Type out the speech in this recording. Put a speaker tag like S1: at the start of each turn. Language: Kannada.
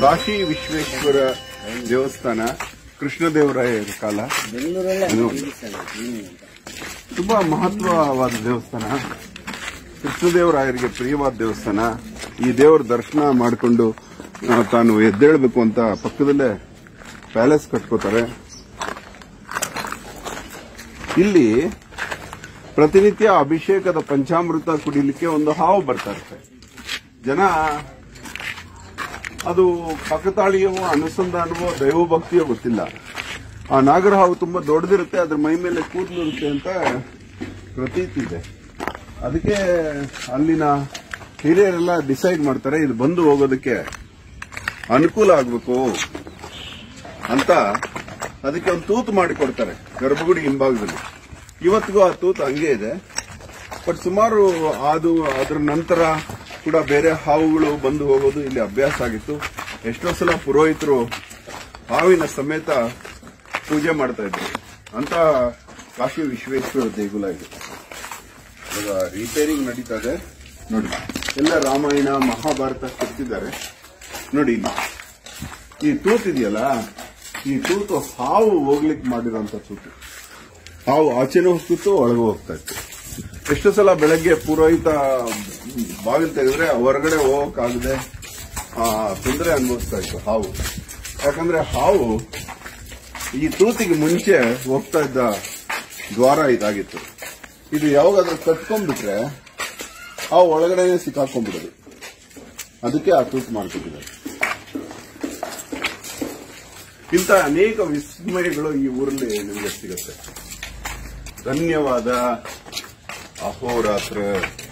S1: ಕಾಶಿ ವಿಶ್ವೇಶ್ವರ ದೇವಸ್ಥಾನ ಕೃಷ್ಣದೇವರಾಯರ ಕಾಲ ಇದು ತುಂಬಾ ಮಹತ್ವವಾದ ದೇವಸ್ಥಾನ ಕೃಷ್ಣದೇವರಾಯರಿಗೆ ಪ್ರಿಯವಾದ ದೇವಸ್ಥಾನ ಈ ದೇವರ ದರ್ಶನ ಮಾಡಿಕೊಂಡು ಆ, ತಾನು ಎದ್ದೇಳಬೇಕು ಅಂತ ಪಕ್ಕದಲ್ಲೇ ಪ್ಯಾಲೇಸ್ ಕಟ್ಕೋತಾರೆ ಇಲ್ಲಿ ಪ್ರತಿನಿತ್ಯ ಅಭಿಷೇಕದ ಪಂಚಾಮೃತ ಕುಡಿಲಿಕ್ಕೆ ಒಂದು ಹಾವು ಬರ್ತಾ ಇರುತ್ತೆ ಜನ ಅದು ಪಕ್ಕತಾಳಿಯವೋ ಅನುಸಂಧಾನವೋ ದೈವಭಕ್ತಿಯೋ ಗೊತ್ತಿಲ್ಲ ಆ ನಾಗರ ಹಾವು ತುಂಬಾ ದೊಡ್ಡದಿರುತ್ತೆ ಅದ್ರ ಮೈ ಮೇಲೆ ಕೂದಲು ಇರುತ್ತೆ ಅಂತ ಪ್ರತೀತಿ ಇದೆ ಅದಕ್ಕೆ ಅಲ್ಲಿನ ಹಿರಿಯರೆಲ್ಲ ಡಿಸೈಡ್ ಮಾಡ್ತಾರೆ ಇದು ಬಂದು ಹೋಗೋದಕ್ಕೆ ಅನುಕೂಲ ಆಗ್ಬೇಕು ಅಂತ ಅದಕ್ಕೆ ಒಂದು ತೂತು ಮಾಡಿಕೊಡ್ತಾರೆ ಗರ್ಭಗುಡಿ ಹಿಂಭಾಗದಲ್ಲಿ ಇವತ್ತಿಗೂ ಆ ತೂತು ಹಂಗೆ ಇದೆ ಬಟ್ ಸುಮಾರು ಅದು ಅದರ ನಂತರ ಕೂಡ ಬೇರೆ ಹಾವುಗಳು ಬಂದು ಹೋಗೋದು ಇಲ್ಲಿ ಅಭ್ಯಾಸ ಆಗಿತ್ತು ಎಷ್ಟೋ ಸಲ ಪುರೋಹಿತರು ಹಾವಿನ ಸಮೇತ ಪೂಜೆ ಮಾಡ್ತಾ ಇದ್ರು ಅಂತ ಕಾಶಿ ವಿಶ್ವೇಶ್ವರ ದೇಗುಲ ಇದು ಇವಾಗ ರಿಪೇರಿಂಗ್ ನಡೀತಾ ಇದೆ ನೋಡಿ ಎಲ್ಲ ರಾಮಾಯಣ ಮಹಾಭಾರತ ಕೆತ್ತಿದ್ದಾರೆ ನೋಡಿ ಇಲ್ಲಿ ಈ ತೂತು ಇದೆಯಲ್ಲ ಈ ತೂತು ಹಾವು ಹೋಗ್ಲಿಕ್ಕೆ ಮಾಡಿರೋಂಥ ತೂತು ಹಾವು ಆಚೆನೂ ಹೋಗ್ತಿತ್ತು ಒಳಗೂ ಹೋಗ್ತಾ ಇತ್ತು ಎಷ್ಟು ಸಲ ಬೆಳಗ್ಗೆ ಪುರೋಹಿತ ಬಾಗಿಲು ತೆಗೆದ್ರೆ ಹೊರಗಡೆ ಹೋಗಕ್ಕಾಗದೆ ತೊಂದರೆ ಅನುಭವಿಸ್ತಾ ಇತ್ತು ಹಾವು ಯಾಕಂದ್ರೆ ಹಾವು ಈ ತೂತಿಗೆ ಮುಂಚೆ ಹೋಗ್ತಾ ಇದ್ದ ದ್ವಾರ ಇದಾಗಿತ್ತು ಇದು ಯಾವಾಗಾದ್ರೂ ಕಟ್ಕೊಂಡ್ಬಿಟ್ರೆ ಆ ಒಳಗಡೆನೆ ಸಿಕ್ಕಾಕೊಂಡ್ಬಿಡೋದು ಅದಕ್ಕೆ ಆ ತೂತು ಮಾಡ್ಕೊಟ್ಟಿದ್ದಾರೆ ಇಂಥ ಅನೇಕ ವಿಸ್ಮಯಗಳು ಈ ಊರಲ್ಲಿ ನಿಮಗೆ ಸಿಗುತ್ತೆ ಧನ್ಯವಾದ ಅಹೋರಾತ್ರ